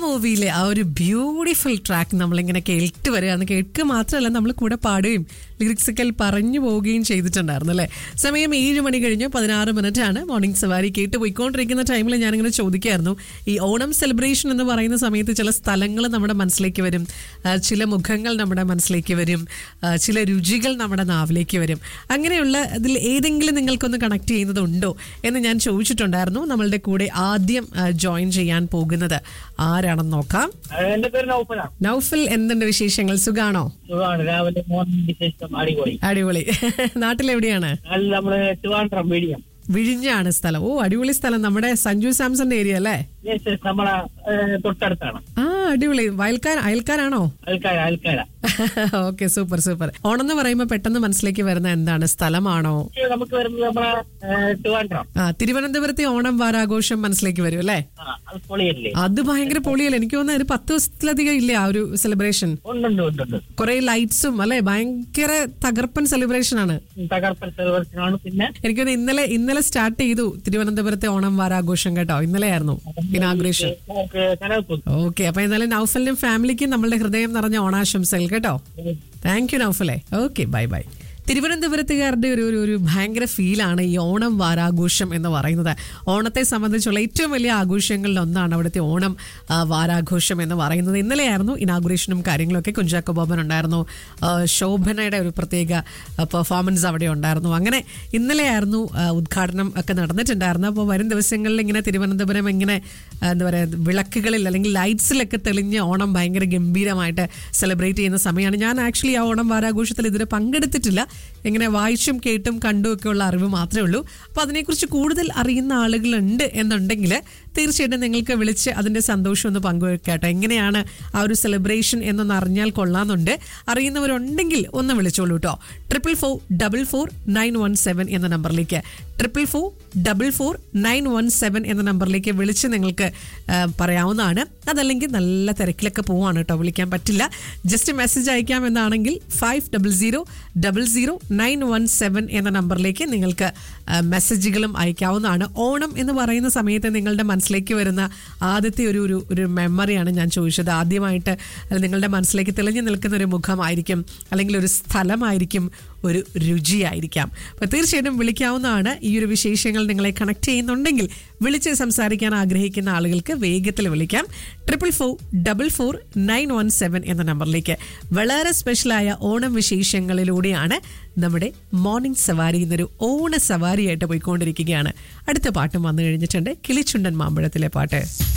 മൂവിയിലെ ആ ഒരു ബ്യൂട്ടിഫുൾ ട്രാക്ക് നമ്മളിങ്ങനെ കേട്ട് വരികയാണ് കേൾക്കുക മാത്രമല്ല നമ്മൾ കൂടെ പാടുകയും ലിറിക്സിക്കൽ പറഞ്ഞു പോവുകയും ചെയ്തിട്ടുണ്ടായിരുന്നു അല്ലേ സമയം ഏഴ് മണി കഴിഞ്ഞ് പതിനാറ് മിനിറ്റ് ആണ് മോർണിംഗ് സവാരി കേട്ട് പോയിക്കൊണ്ടിരിക്കുന്ന ടൈമിൽ ഞാനിങ്ങനെ ചോദിക്കായിരുന്നു ഈ ഓണം സെലിബ്രേഷൻ എന്ന് പറയുന്ന സമയത്ത് ചില സ്ഥലങ്ങൾ നമ്മുടെ മനസ്സിലേക്ക് വരും ആ, ചില മുഖങ്ങൾ നമ്മുടെ മനസ്സിലേക്ക് വരും ആ, ചില രുചികൾ നമ്മുടെ നാവിലേക്ക് വരും അങ്ങനെയുള്ള ഇതിൽ ഏതെങ്കിലും നിങ്ങൾക്കൊന്ന് കണക്ട് ചെയ്യുന്നതുണ്ടോ എന്ന് ഞാൻ ചോദിച്ചിട്ടുണ്ടായിരുന്നു നമ്മളുടെ കൂടെ ആദ്യം ജോയിൻ ചെയ്യാൻ പോകുന്നത് ആരാണെന്ന് നോക്കാം എന്റെ പേര് നൗഫലാണ് നൗഫൽ എന്തുണ്ട് വിശേഷങ്ങൾ സുഖാണോ സുഖമാണ് രാവിലെ മോർണിംഗ് ശേഷം അടിപൊളി അടിപൊളി നാട്ടിലെവിടെയാണ് നാട്ടിൽ നമ്മള് ട്രിവാൻഡ്രം മീഡിയം വിഴിഞ്ഞാണ് സ്ഥലം ഓ അടിപൊളി സ്ഥലം നമ്മുടെ സഞ്ജു സാംസന്റെ ഏരിയ അല്ലേ യെസ് നമ്മളെ ഏഹ്, തൊട്ടടുത്താണ് ആ അടിപൊളി വയൽക്കാർ അയൽക്കാരാണോ ആൾക്കാര ആൾക്കാര ഓക്കെ സൂപ്പർ സൂപ്പർ ഓണം എന്ന് പറയുമ്പോൾ പെട്ടെന്ന് മനസ്സിലേക്ക് വരുന്ന എന്താണ് സ്ഥലമാണോ നമുക്ക് വരുന്നത് നമ്മളെ ഏഹ്, ട്രിവാൻഡ്രം ആ തിരുവനന്തപുരത്തെ ഓണം വാരാഘോഷം മനസ്സിലേക്ക് വരും അല്ലേ ആ അത് പൊളിയല്ലേ അത് ഭയങ്കര പൊളിയല്ലേ എനിക്ക് തോന്നുന്നു ഒരു പത്ത് ദിവസത്തിലധികം ഇല്ലേ ആ ഒരു സെലിബ്രേഷൻ ഉണ്ടുണ്ട് ഉണ്ടുണ്ട് കുറെ ലൈറ്റ്സും അല്ലെ ഭയങ്കര തകർപ്പൻ സെലിബ്രേഷൻ ആണ് തകർപ്പൻ സെലിബ്രേഷനാണ് പിന്നെ എനിക്ക് തോന്നുന്നു ഇന്നലെ ഇന്നലെ സ്റ്റാർട്ട് ചെയ്തു തിരുവനന്തപുരത്തെ ഓണം വാരാഘോഷം കേട്ടോ ഇന്നലെ ആയിരുന്നു ഇനാഗ്രേഷൻ നമുക്ക് കനകപ്പും ഓക്കെ അപ്പൊ എന്നാലും നൗഫലിനും ഫാമിലിക്കും നമ്മളുടെ ഹൃദയം നിറഞ്ഞ ഓണാശംസകൾ കേട്ടോ താങ്ക് യു നൗഫലെ ഓക്കെ ബൈ ബൈ തിരുവനന്തപുരത്തുകാരുടെ ഒരു ഒരു ഒരു ഭയങ്കര ഫീലാണ് ഈ ഓണം വാരാഘോഷം എന്ന് പറയുന്നത് ഓണത്തെ സംബന്ധിച്ചുള്ള ഏറ്റവും വലിയ ആഘോഷങ്ങളിൽ ഒന്നാണ് അവിടുത്തെ ഓണം ആ, വാരാഘോഷം എന്ന് പറയുന്നത് ഇന്നലെയായിരുന്നു ഇനാഗുറേഷനും കാര്യങ്ങളൊക്കെ കുഞ്ചാക്കോ ബോബൻ ഉണ്ടായിരുന്നു ആ, ശോഭനയുടെ ഒരു പ്രത്യേക പെർഫോമൻസ് അവിടെ ഉണ്ടായിരുന്നു അങ്ങനെ ഇന്നലെയായിരുന്നു ആ, ഉദ്ഘാടനം ഒക്കെ നടന്നിട്ടുണ്ടായിരുന്നു അപ്പോൾ വരും ദിവസങ്ങളിൽ ഇങ്ങനെ തിരുവനന്തപുരം ഇങ്ങനെ ആ, എന്താ പറയുക വിളക്കുകളിൽ അല്ലെങ്കിൽ ലൈറ്റ്സിലൊക്കെ തെളിഞ്ഞ ഓണം ഭയങ്കര ഗംഭീരമായിട്ട് സെലിബ്രേറ്റ് ചെയ്യുന്ന സമയമാണ് ഞാൻ ആക്ച്വലി ആ ഓണം വാരാഘോഷത്തിൽ ഇതുവരെ പങ്കെടുത്തിട്ടില്ല ഇങ്ങനെ വായിച്ചും കേട്ടും കണ്ടും ഒക്കെ ഉള്ള അറിവ് മാത്രമേ ഉള്ളൂ അപ്പോൾ അതിനെക്കുറിച്ച് കൂടുതൽ അറിയുന്ന ആളുകളുണ്ട് എന്നുണ്ടെങ്കിൽ തീർച്ചയായിട്ടും നിങ്ങൾക്ക് വിളിച്ച് അതിൻ്റെ സന്തോഷം ഒന്ന് പങ്കുവെക്കാട്ടോ എങ്ങനെയാണ് ആ ഒരു സെലിബ്രേഷൻ എന്നൊന്ന് അറിഞ്ഞാൽ കൊള്ളാമെന്നുണ്ട് അറിയുന്നവരുണ്ടെങ്കിൽ ഒന്ന് വിളിച്ചോളൂ കേട്ടോ triple four double four nine one seven എന്ന നമ്പറിലേക്ക് triple four double four nine one seven എന്ന നമ്പറിലേക്ക് വിളിച്ച് നിങ്ങൾക്ക് ആ, പറയാവുന്നതാണ് അതല്ലെങ്കിൽ നല്ല തിരക്കിലൊക്കെ പോവാണ് കേട്ടോ വിളിക്കാൻ പറ്റില്ല ജസ്റ്റ് മെസ്സേജ് അയക്കാം എന്നാണെങ്കിൽ five double zero double zero nine one seven എന്ന നമ്പറിലേക്ക് നിങ്ങൾക്ക് ആ, മെസ്സേജുകളും അയക്കാവുന്നതാണ് ഓണം എന്ന് പറയുന്ന സമയത്ത് നിങ്ങളുടെ മനസ്സിലേക്ക് വരുന്ന ആദ്യത്തെ ഒരു ഒരു ഒരു മെമ്മറിയാണ് ഞാൻ ചോദിച്ചത് ആദ്യമായിട്ട് അത് നിങ്ങളുടെ മനസ്സിലേക്ക് തെളിഞ്ഞു നിൽക്കുന്ന ഒരു മുഖമായിരിക്കും അല്ലെങ്കിൽ ഒരു സ്ഥലമായിരിക്കും ഒരു രുചിയായിരിക്കാം അപ്പോൾ തീർച്ചയായിട്ടും വിളിക്കാവുന്നതാണ് ഈ ഒരു വിശേഷങ്ങൾ നിങ്ങളെ കണക്ട് ചെയ്യുന്നുണ്ടെങ്കിൽ വിളിച്ച് സംസാരിക്കാൻ ആഗ്രഹിക്കുന്ന ആളുകൾക്ക് വേഗത്തിൽ വിളിക്കാം triple four double four nine one seven എന്ന നമ്പറിലേക്ക് വളരെ സ്പെഷ്യലായ ഓണം വിശേഷങ്ങളിലൂടെയാണ് നമ്മുടെ മോർണിംഗ് സവാരി എന്നൊരു ഓണ സവാരിയായിട്ട് പോയിക്കൊണ്ടിരിക്കുകയാണ് അടുത്ത പാട്ടും വന്നു കഴിഞ്ഞിട്ടുണ്ട് കിളിച്ചുണ്ടൻ മാമ്പഴത്തിലെ പാട്ട്